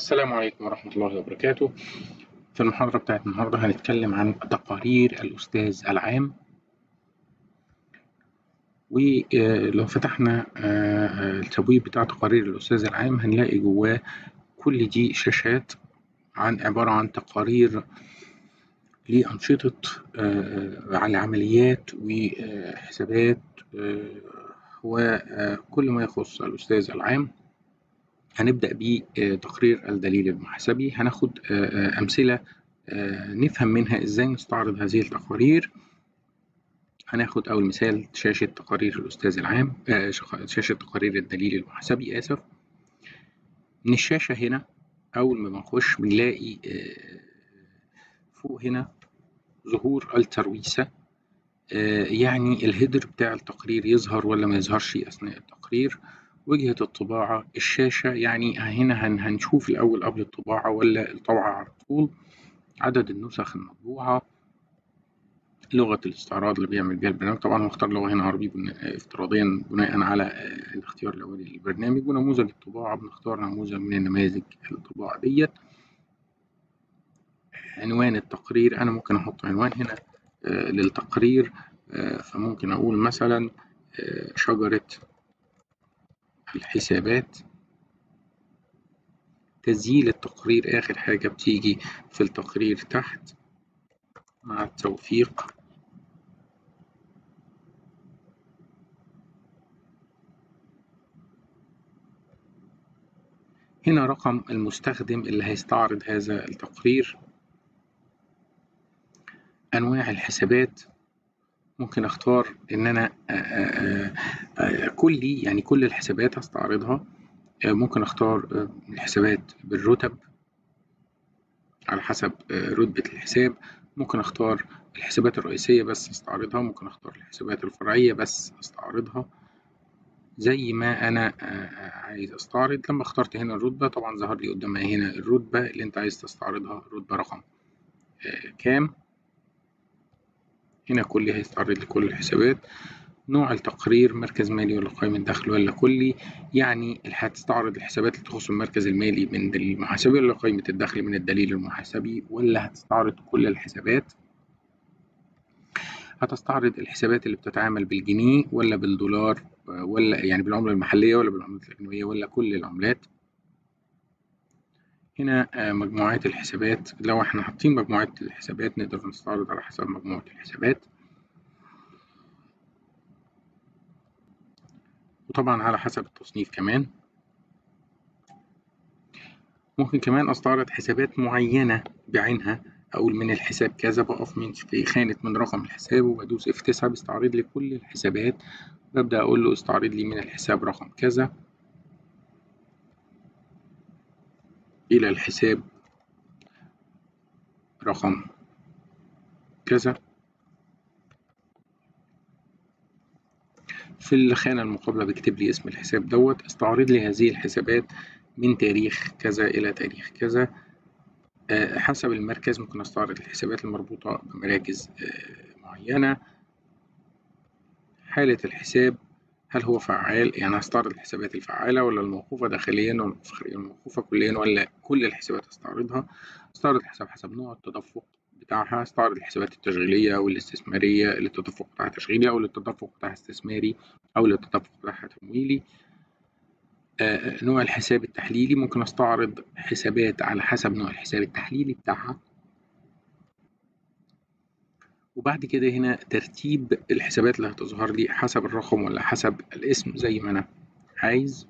السلام عليكم ورحمة الله وبركاته في المحاضرة بتاعت النهاردة هنتكلم عن تقارير الأستاذ العام ولو فتحنا التبويب بتاع تقارير الأستاذ العام هنلاقي جواه كل دي شاشات عن عبارة عن تقارير لأنشطة على عمليات وحسابات وكل ما يخص الأستاذ العام هنبدأ بتقرير الدليل المحاسبي هناخد أمثلة نفهم منها إزاي نستعرض هذه التقارير هناخد أول مثال شاشة تقارير الأستاذ العام شاشة تقارير الدليل المحاسبي آسف من الشاشة هنا أول ما بنخش بنلاقي فوق هنا ظهور الترويسة يعني الهيدر بتاع التقرير يظهر ولا ما يظهرش أثناء التقرير وجهة الطباعة الشاشة يعني هنا هنشوف الأول قبل الطباعة ولا الطبعة على طول عدد النسخ المطبوعة لغة الاستعراض اللي بيعمل بيها البرنامج طبعا هختار لغة هنا عربي افتراضيا بناء على الاختيار الأولي للبرنامج ونموذج الطباعة بنختار نموذج من النماذج الطباعة ديت عنوان التقرير أنا ممكن أحط عنوان هنا للتقرير فممكن أقول مثلا شجرة الحسابات تسجيل التقرير آخر حاجة بتيجي في التقرير تحت مع التوفيق هنا رقم المستخدم اللي هيستعرض هذا التقرير أنواع الحسابات ممكن اختار ان انا كلي يعني كل الحسابات هستعرضها ممكن اختار الحسابات بالرتب على حسب رتبة الحساب ممكن اختار الحسابات الرئيسية بس استعرضها ممكن اختار الحسابات الفرعية بس استعرضها زي ما انا عايز استعرض لما اخترت هنا الرتبة طبعا ظهر لي قدامها هنا الرتبة اللي انت عايز تستعرضها رتبة رقم كام هنا كلي هيستعرض لي كل الحسابات نوع التقرير مركز مالي ولا قائمة دخل ولا كلي يعني هتستعرض الحسابات اللي تخص المركز المالي من الدليل المحاسبي ولا قائمة الدخل من الدليل المحاسبي ولا هتستعرض كل الحسابات هتستعرض الحسابات اللي بتتعامل بالجنيه ولا بالدولار ولا يعني بالعملة المحلية ولا بالعملة الأجنبية ولا كل العملات هنا مجموعات الحسابات لو احنا حاطين مجموعات الحسابات نقدر نستعرض على حسب مجموعة الحسابات وطبعا على حسب التصنيف كمان ممكن كمان استعرض حسابات معينة بعينها اقول من الحساب كذا بقف من في خانة من رقم الحساب وبدوس F9 بيستعرض لي كل الحسابات ببدأ اقول له استعرض لي من الحساب رقم كذا إلى الحساب رقم كذا في الخانة المقابلة بيكتب لي اسم الحساب دوت استعرض لي هذه الحسابات من تاريخ كذا إلى تاريخ كذا أه حسب المركز ممكن استعرض الحسابات المربوطة بمراكز أه معينة حالة الحساب هل هو فعال يعني هستعرض الحسابات الفعالة ولا الموقوفة داخليا ولا الموقوفة كليا ولا كل الحسابات استعرضها استعرض الحساب حسب نوع التدفق بتاعها استعرض الحسابات التشغيلية أو الاستثمارية اللي التدفق بتاعها تشغيلي أو اللي التدفق بتاعها استثماري أو اللي التدفق بتاعها تمويلي آه نوع الحساب التحليلي ممكن استعرض حسابات على حسب نوع الحساب التحليلي بتاعها وبعد كده هنا ترتيب الحسابات اللي هتظهر لي حسب الرقم ولا حسب الاسم زي ما انا عايز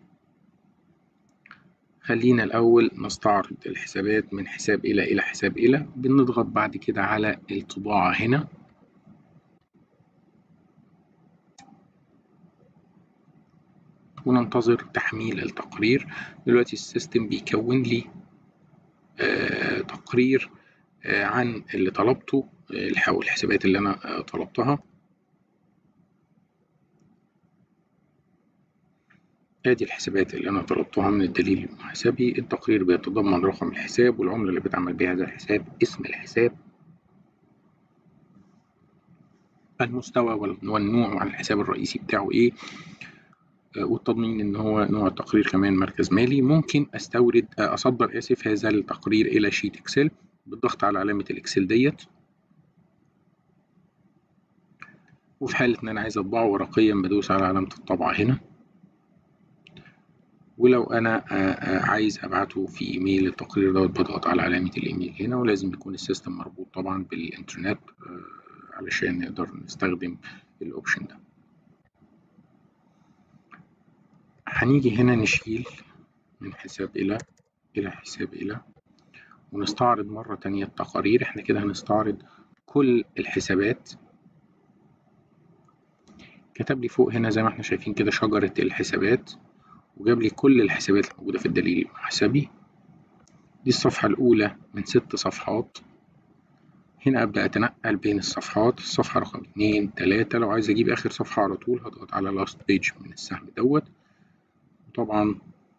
خلينا الاول نستعرض الحسابات من حساب الى الى حساب الى بنضغط بعد كده على الطباعة هنا وننتظر تحميل التقرير دلوقتي السيستم بيكون لي آه تقرير آه عن اللي طلبته الحسابات اللي أنا طلبتها ادي الحسابات اللي أنا طلبتها من الدليل المحاسبي التقرير بيتضمن رقم الحساب والعملة اللي بتعمل بها هذا الحساب اسم الحساب المستوى والنوع على الحساب الرئيسي بتاعه ايه والتضمين ان هو نوع التقرير كمان مركز مالي ممكن استورد اصدر اسف هذا التقرير الى شيت اكسل بالضغط على علامة الاكسل ديت وفي حالة ان انا عايز اطبعه ورقيا بدوس على علامة الطبعة هنا ولو انا عايز ابعته في ايميل التقرير دوت بضغط على علامة الايميل هنا ولازم يكون السيستم مربوط طبعا بالانترنت علشان نقدر نستخدم الاوبشن ده هنيجي هنا نشيل من حساب إلى إلى حساب إلى ونستعرض مرة تانية التقارير احنا كده هنستعرض كل الحسابات كتب لي فوق هنا زي ما احنا شايفين كده شجرة الحسابات وجاب لي كل الحسابات الموجودة في الدليل المحاسبي دي الصفحة الأولى من ست صفحات هنا أبدأ أتنقل بين الصفحات الصفحة رقم اتنين تلاتة لو عايز أجيب آخر صفحة على طول هضغط على last page من السهم دوت طبعا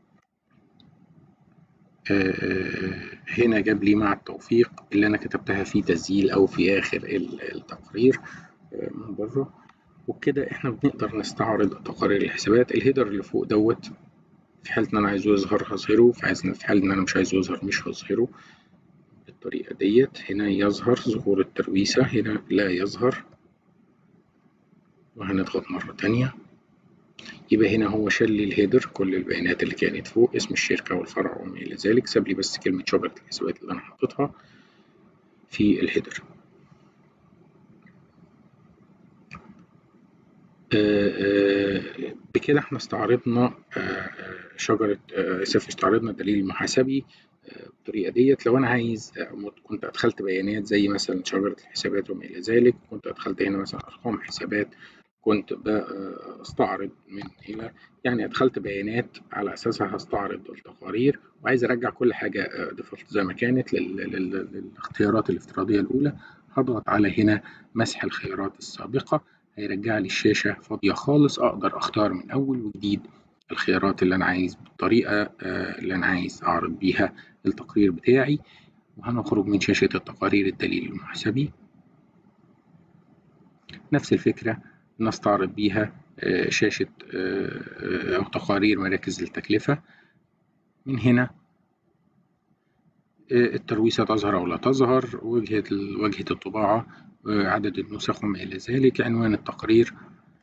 هنا جاب لي مع التوفيق اللي انا كتبتها في تسجيل او في اخر التقرير من بره وبكده احنا بنقدر نستعرض تقارير الحسابات الهيدر اللي فوق دوت في حالة ان انا عايزه يظهر هظهره في حالة ان انا مش عايزه يظهر مش هظهره بالطريقة ديت هنا يظهر ظهور الترويسة هنا لا يظهر وهنضغط مرة تانية يبقى هنا هو شال لي الهيدر كل البيانات اللي كانت فوق اسم الشركة والفرع وما إلى ذلك ساب لي بس كلمة شجرة الحسابات اللي أنا حاططها في الهيدر بكده احنا استعرضنا شجرة اسف استعرضنا الدليل المحاسبي بالطريقة ديت لو أنا عايز كنت أدخلت بيانات زي مثلا شجرة الحسابات وما إلى ذلك كنت أدخلت هنا مثلا أرقام حسابات كنت بستعرض من هنا يعني أدخلت بيانات على أساسها هستعرض التقارير وعايز أرجع كل حاجة ديفولت زي ما كانت للاختيارات الافتراضية الأولى هضغط على هنا مسح الخيارات السابقة هيرجع لي الشاشة فاضية خالص أقدر أختار من أول وجديد الخيارات اللي أنا عايز بالطريقة اللي أنا عايز أعرض بيها التقرير بتاعي وهنخرج من شاشة التقارير الدليل المحاسبي نفس الفكرة نستعرض بيها شاشة أو تقارير مراكز التكلفة من هنا الترويسة تظهر أو لا تظهر وجهة وجهة الطباعة عدد النسخ وما إلى ذلك عنوان التقرير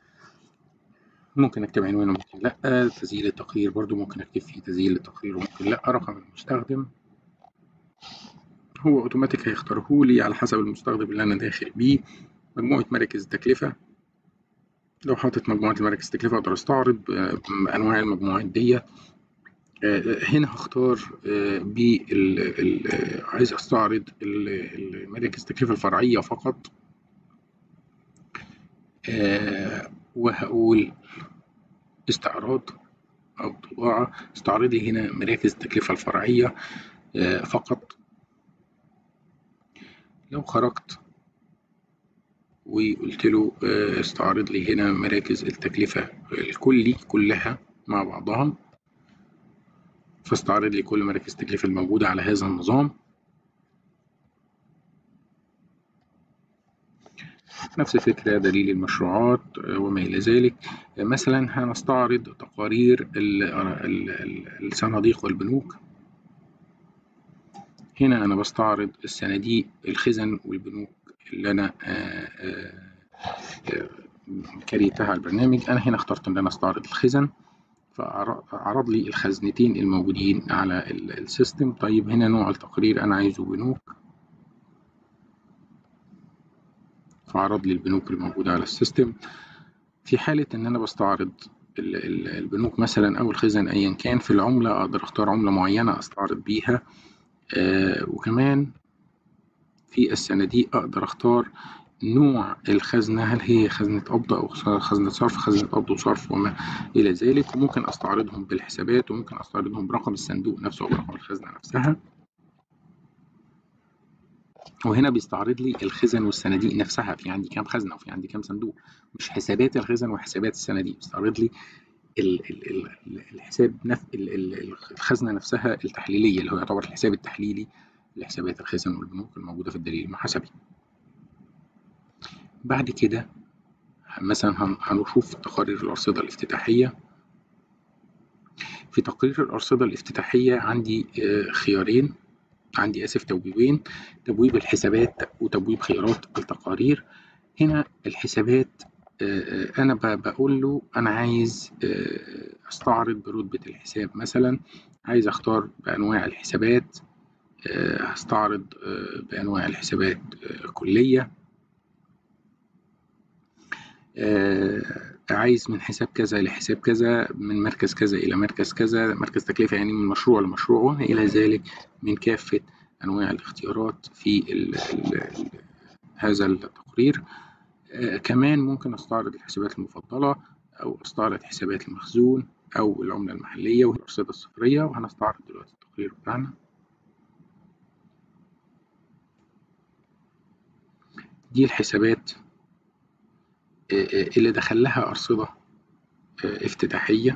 ممكن أكتب عنوانه ممكن لأ تسجيل التقرير برضو ممكن أكتب فيه تسجيل التقرير وممكن لأ رقم المستخدم هو أوتوماتيك هيختاره لي على حسب المستخدم اللي أنا داخل بيه مجموعة مراكز التكلفة لو حاطط مجموعة المراكز التكلفة أقدر أستعرض أنواع المجموعات دي هنا هختار بال عايز أستعرض المراكز التكلفة الفرعية فقط وهقول استعراض أو طباعة استعرض لي هنا مراكز التكلفة الفرعية فقط لو خرجت وقلت له استعرض لي هنا مراكز التكلفة الكلي كلها مع بعضها فاستعرض لي كل مراكز التكلفة الموجودة على هذا النظام نفس الفكرة دليل المشروعات وما إلى ذلك مثلا هنستعرض تقارير الصناديق والبنوك هنا أنا بستعرض الصناديق الخزن والبنوك اللي أنا كريتها على البرنامج أنا هنا اخترت إن أنا أستعرض الخزن فعرض لي الخزنتين الموجودين على السيستم طيب هنا نوع التقرير أنا عايزه بنوك فعرض لي البنوك الموجودة على السيستم في حالة إن أنا بستعرض البنوك مثلا أو الخزن أيا كان في العملة أقدر أختار عملة معينة أستعرض بيها آه وكمان في الصناديق أقدر أختار نوع الخزنة هل هي خزنة قبض أو خزنة صرف خزنة قبض وصرف وما إلى ذلك وممكن أستعرضهم بالحسابات وممكن أستعرضهم برقم الصندوق نفسه أو برقم الخزنة نفسها وهنا بيستعرض لي الخزن والصناديق نفسها في عندي كام خزنة وفي عندي كام صندوق مش حسابات الخزن وحسابات الصناديق بيستعرض لي الحساب نف... الخزنة نفسها التحليلية اللي هو يعتبر الحساب التحليلي لحسابات الخزن والبنوك الموجودة في الدليل المحاسبي بعد كده مثلا هنشوف تقارير الأرصدة الافتتاحية في تقرير الأرصدة الافتتاحية عندي خيارين عندي آسف تبويبين تبويب الحسابات وتبويب خيارات التقارير هنا الحسابات أنا بقول له أنا عايز أستعرض برتبة الحساب مثلا عايز أختار بأنواع الحسابات هستعرض بأنواع الحسابات كلية عايز من حساب كذا لحساب كذا من مركز كذا إلى مركز كذا مركز تكلفة يعني من مشروع لمشروع وما إلى ذلك من كافة أنواع الاختيارات في ال ال هذا التقرير آه كمان ممكن أستعرض الحسابات المفضلة أو أستعرض حسابات المخزون أو العملة المحلية والأرصدة الصفرية وهنستعرض دلوقتي التقرير بتاعنا دي الحسابات اللي دخل لها أرصدة افتتاحية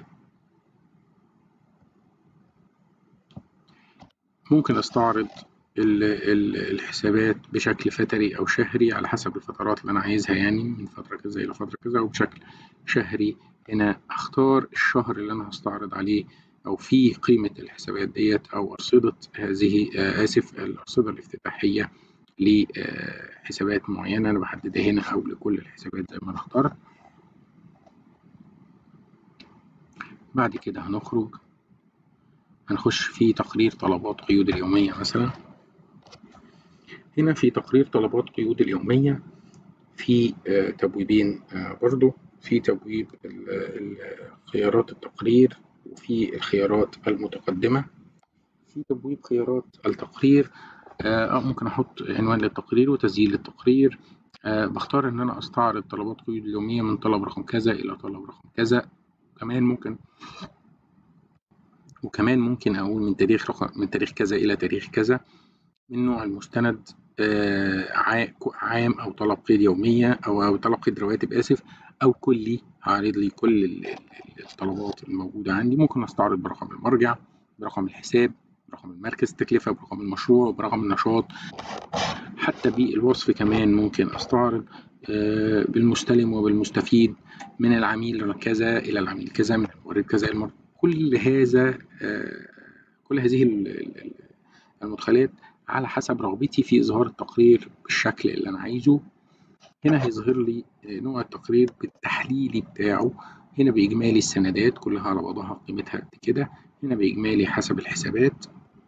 ممكن أستعرض الحسابات بشكل فتري أو شهري على حسب الفترات اللي أنا عايزها يعني من فترة كذا إلى فترة كذا أو بشكل شهري هنا أختار الشهر اللي أنا هستعرض عليه أو فيه قيمة الحسابات ديت أو أرصدة هذه آسف الأرصدة الافتتاحية لحسابات معينة أنا بحددها هنا أو لكل الحسابات زي ما أنا اخترت بعد كده هنخرج هنخش في تقرير طلبات قيود اليومية مثلا هنا في تقرير طلبات قيود اليومية في تبويبين برضو في تبويب خيارات التقرير وفي الخيارات المتقدمة في تبويب خيارات التقرير آه ممكن أحط عنوان للتقرير وتسجيل للتقرير آه بختار إن أنا أستعرض طلبات قيود اليومية من طلب رقم كذا إلى طلب رقم كذا كمان ممكن وكمان ممكن أقول من تاريخ رقم من تاريخ كذا إلى تاريخ كذا من نوع المستند آه عام أو طلب قيد يومية أو, أو طلب قيد رواتب آسف أو كلي هعرض لي كل الطلبات الموجودة عندي ممكن أستعرض برقم المرجع برقم الحساب برقم المركز التكلفة برقم المشروع برقم النشاط حتى بالوصف كمان ممكن أستعرض بالمستلم وبالمستفيد من العميل كذا إلى العميل كذا من المورد كذا المورد كل هذا كل هذه المدخلات على حسب رغبتي في إظهار التقرير بالشكل اللي أنا عايزه هنا هيظهر لي نوع التقرير بالتحليلي بتاعه هنا بإجمالي السندات كلها على بعضها قيمتها قد كده هنا بإجمالي حسب الحسابات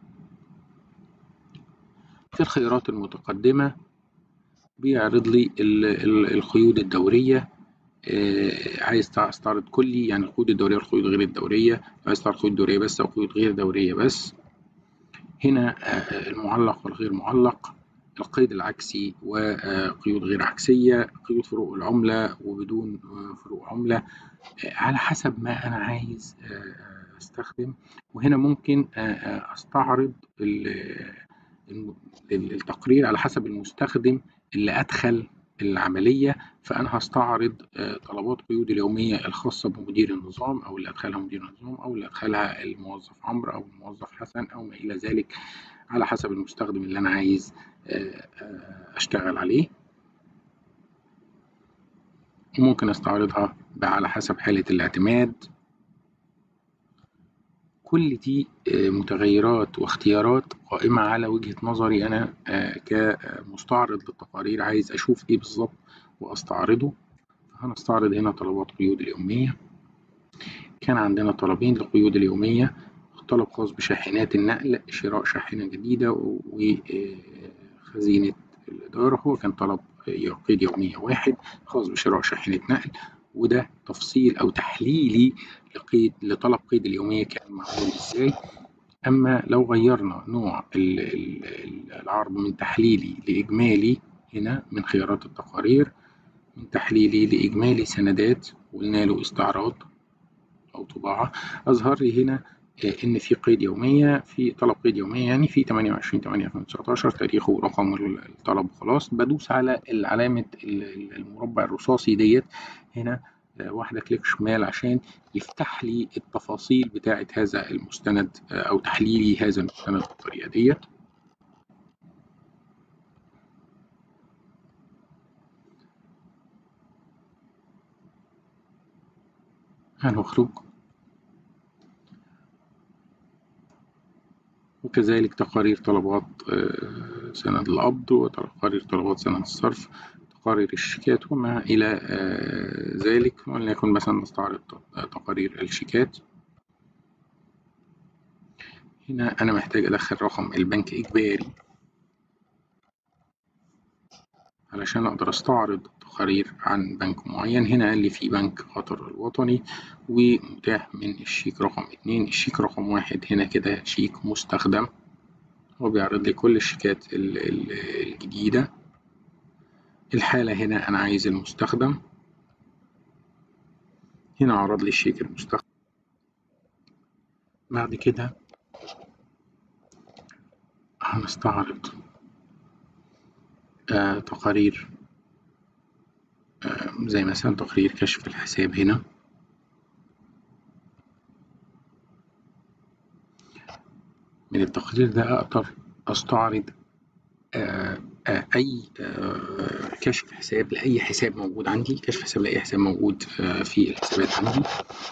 في الخيارات المتقدمة بيعرض لي القيود الدورية عايز استعرض كلي يعني القيود الدورية والقيود غير الدورية عايز استعرض قيود دورية بس أو قيود غير دورية بس هنا المعلق والغير معلق القيد العكسي وقيود غير عكسية قيود فروق العملة وبدون فروق عملة على حسب ما أنا عايز استخدم وهنا ممكن استعرض التقرير على حسب المستخدم اللي أدخل العملية فأنا هستعرض طلبات قيود اليومية الخاصة بمدير النظام أو اللي أدخلها مدير النظام أو اللي أدخلها الموظف عمرو أو الموظف حسن أو ما إلى ذلك على حسب المستخدم اللي أنا عايز أشتغل عليه وممكن أستعرضها على حسب حالة الاعتماد كل دي متغيرات واختيارات قائمة على وجهة نظري أنا كمستعرض للتقارير عايز أشوف إيه بالظبط وأستعرضه هنستعرض هنا طلبات قيود اليومية كان عندنا طلبين للقيود اليومية طلب خاص بشاحنات النقل شراء شاحنة جديدة وخزينة الإدارة هو كان طلب قيد يومية واحد خاص بشراء شاحنة نقل وده تفصيل أو تحليلي لقيد لطلب قيد اليومية كان معمول إزاي أما لو غيرنا نوع العرض من تحليلي لإجمالي هنا من خيارات التقارير من تحليلي لإجمالي سندات وقلنا له استعراض أو طباعة أظهر لي هنا إن في قيد يومية في طلب قيد يومية يعني في 28 8 2019 تاريخه ورقم الطلب وخلاص بدوس على علامة المربع الرصاصي ديت هنا واحدة كليك شمال عشان يفتح لي التفاصيل بتاعة هذا المستند أو تحليلي هذا المستند بالطريقة ديت هنخرج كذلك تقارير طلبات سند القبض وتقارير طلبات سند الصرف تقارير الشيكات وما إلى ذلك ولنكن مثلا نستعرض تقارير الشيكات هنا أنا محتاج أدخل رقم البنك إجباري علشان أقدر أستعرض تقارير عن بنك معين هنا قال لي في بنك قطر الوطني ومتاح من الشيك رقم اتنين الشيك رقم واحد هنا كده شيك مستخدم هو بيعرض لي كل الشيكات الجديدة الحالة هنا أنا عايز المستخدم هنا عرض لي الشيك المستخدم بعد كده هنستعرض آه تقارير آه زي مثلا تقرير كشف الحساب هنا من التقرير ده أقدر أستعرض آه آه أي آه كشف حساب لأي حساب موجود عندي كشف حساب لأي حساب موجود في الحسابات عندي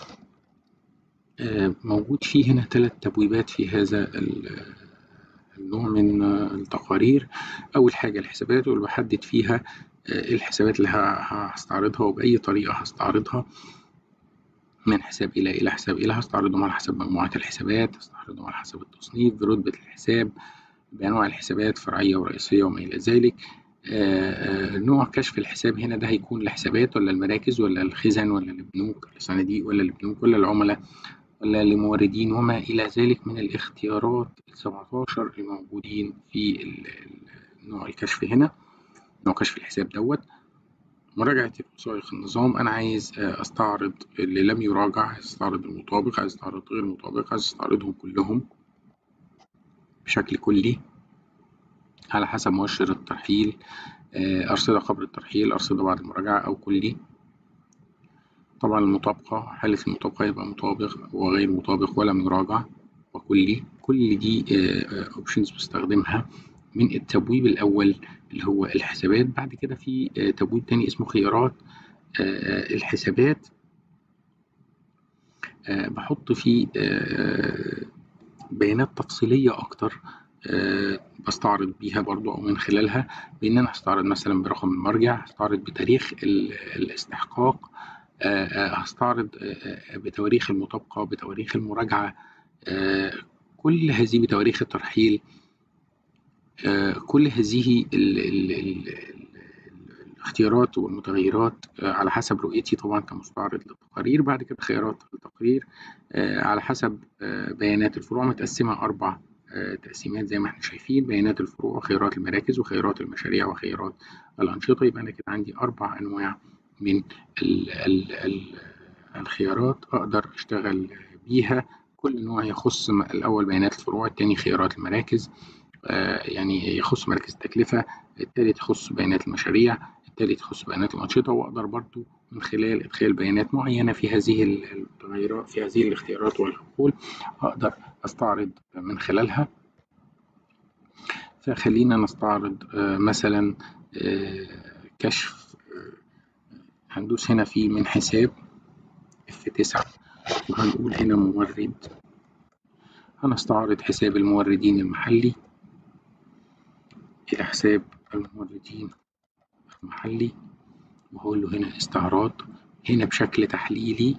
موجود فيه هنا ثلاث تبويبات في هذا النوع من التقارير أول حاجة الحسابات واللي بحدد فيها الحسابات اللي هستعرضها وبأي طريقة هستعرضها من حساب إلى إلى حساب إلى هستعرضهم على حسب مجموعات الحسابات هستعرضهم على حسب التصنيف برتبة الحساب بأنواع الحسابات فرعية ورئيسية وما إلى ذلك نوع كشف الحساب هنا ده هيكون الحسابات ولا المراكز ولا الخزن ولا البنوك الصناديق ولا البنوك ولا العملاء ولا لموردين وما إلى ذلك من الاختيارات السبعتاشر الموجودين في نوع الكشف هنا نوع كشف الحساب دوت مراجعة وثائق النظام أنا عايز أستعرض اللي لم يراجع عايز أستعرض المطابق عايز أستعرض غير المطابق عايز أستعرضهم كلهم بشكل كلي على حسب مؤشر الترحيل أرصدة قبل الترحيل أرصدة بعد المراجعة أو كلي طبعا المطابقة حالة المطابقة يبقى مطابق وغير مطابق ولم يراجع وكلي كل دي اوبشنز بستخدمها من التبويب الأول اللي هو الحسابات بعد كده في تبويب تاني اسمه خيارات الحسابات بحط فيه بيانات تفصيلية أكتر بستعرض بيها برضو أو من خلالها بإن أنا هستعرض مثلا برقم المرجع هستعرض بتاريخ الاستحقاق هستعرض بتواريخ المطابقة بتواريخ المراجعة كل هذه بتواريخ الترحيل كل هذه ال ال ال الاختيارات والمتغيرات على حسب رؤيتي طبعا كمستعرض للتقارير بعد كده خيارات التقرير على حسب بيانات الفروع متقسمة أربع تقسيمات زي ما احنا شايفين بيانات الفروع خيارات المراكز وخيارات المشاريع وخيارات الأنشطة يبقى أنا كده عندي أربع أنواع من ال ال ال الخيارات أقدر أشتغل بيها كل نوع يخص الأول بيانات الفروع التاني خيارات المراكز آه يعني يخص مراكز التكلفة التالت يخص بيانات المشاريع التالت يخص بيانات الأنشطة وأقدر برضو من خلال إدخال بيانات معينة في هذه المتغيرات في هذه الاختيارات والحقول أقدر أستعرض من خلالها فخلينا نستعرض آه مثلا آه كشف هندوس هنا في من حساب F9 وهنقول هنا مورد هنستعرض حساب الموردين المحلي إلى حساب الموردين المحلي وهقول له هنا استعراض هنا بشكل تحليلي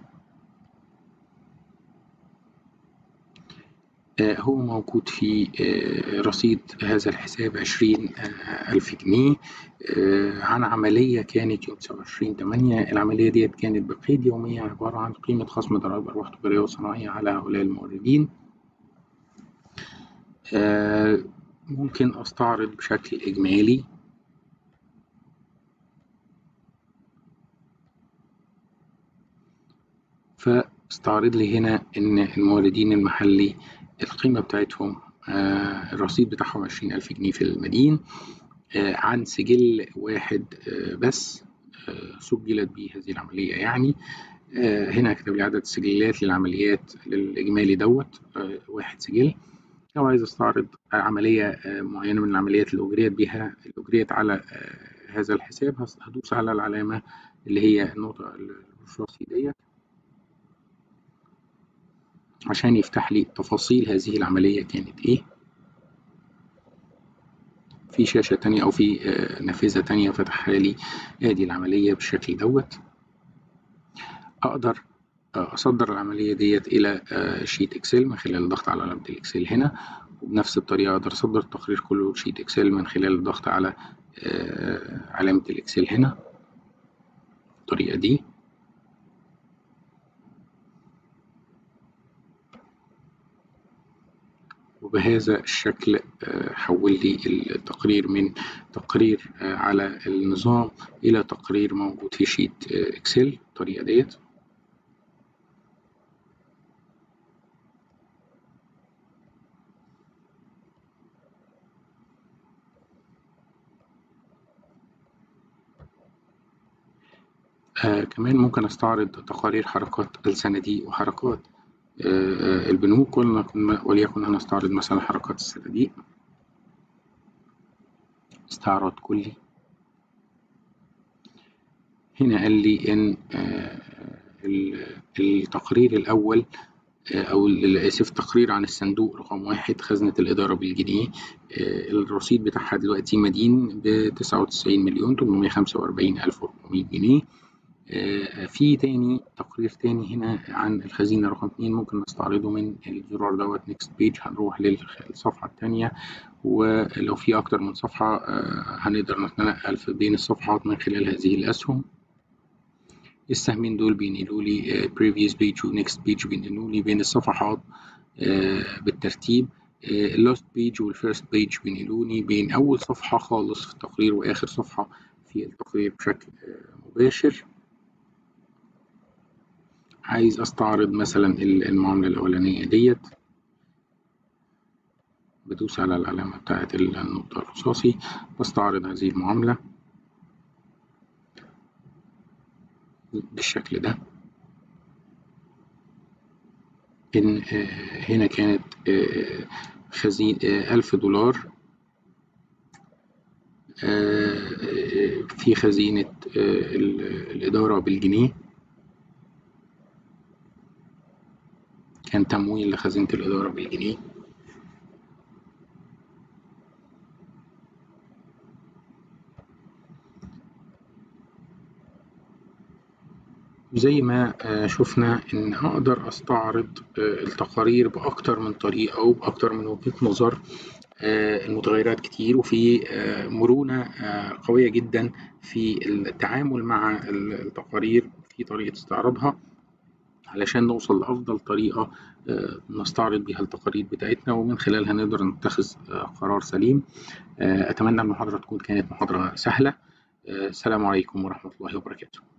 هو موجود في رصيد هذا الحساب عشرين ألف جنيه عن عملية كانت يوم سبعة وعشرين تمانية العملية ديت كانت بقيد يومية عبارة عن قيمة خصم ضرائب أرباح تجارية وصناعية على هؤلاء الموردين ممكن أستعرض بشكل إجمالي فاستعرض لي هنا إن الموردين المحلي القيمة بتاعتهم آه الرصيد بتاعهم عشرين ألف جنيه في المدين آه عن سجل واحد آه بس سجلت به هذه العملية يعني هنا كتب لي عدد السجلات للعمليات للإجمالي دوت واحد سجل لو عايز استعرض عملية معينة من العمليات اللي أجريت بها اللي أجريت على هذا الحساب هدوس على العلامة اللي هي النقطة الرصاصي ديت عشان يفتح لي تفاصيل هذه العملية كانت إيه في شاشة تانية أو في نافذة تانية فتحها لي آدي العملية بالشكل دوت أقدر أصدر العملية ديت إلى شيت إكسل من خلال الضغط على علامة الإكسل هنا وبنفس الطريقة أقدر أصدر التقرير كله لشيت إكسل من خلال الضغط على علامة الإكسل هنا بالطريقة دي وبهذا الشكل حول لي التقرير من تقرير على النظام إلى تقرير موجود في شيت إكسل الطريقة ديت آه كمان ممكن استعرض تقارير حركات الصناديق وحركات آه البنوك وليكن أنا استعرض مثلا حركات الصناديق استعراض كلي هنا قال لي إن آه التقرير الأول أو آسف تقرير عن الصندوق رقم واحد خزنة الإدارة بالجنيه الرصيد بتاعها دلوقتي مدين بتسعة وتسعين مليون تمنمية خمسة وأربعين ألف وأربعمية جنيه في تاني تقرير تاني هنا عن الخزينة رقم اتنين ممكن نستعرضه من الزرار دوت نيكست بيج هنروح للصفحة التانية ولو في أكتر من صفحة هنقدر نتنقل بين الصفحات من خلال هذه الأسهم السهمين دول بينقلوا لي previous page و next page بينقلوا لي بين الصفحات بالترتيب اللاست بيج والفيرست بيج بينقلوني بين أول صفحة خالص في التقرير وآخر صفحة في التقرير بشكل مباشر عايز استعرض مثلا المعاملة الأولانية ديت بدوس على العلامة بتاعة النقطة الرصاصي بستعرض هذه المعاملة بالشكل ده إن هنا كانت خزين ألف دولار في خزينة الإدارة بالجنيه كان تمويل لخزينة الإدارة بالجنيه زي ما شفنا إن أقدر أستعرض التقارير بأكتر من طريقة وبأكتر من وجهة نظر المتغيرات كتير وفي مرونة قوية جدا في التعامل مع التقارير في طريقة استعراضها علشان نوصل لأفضل طريقة نستعرض بها التقارير بتاعتنا ومن خلالها نقدر نتخذ قرار سليم أتمنى المحاضرة تكون كانت محاضرة سهلة السلام عليكم ورحمة الله وبركاته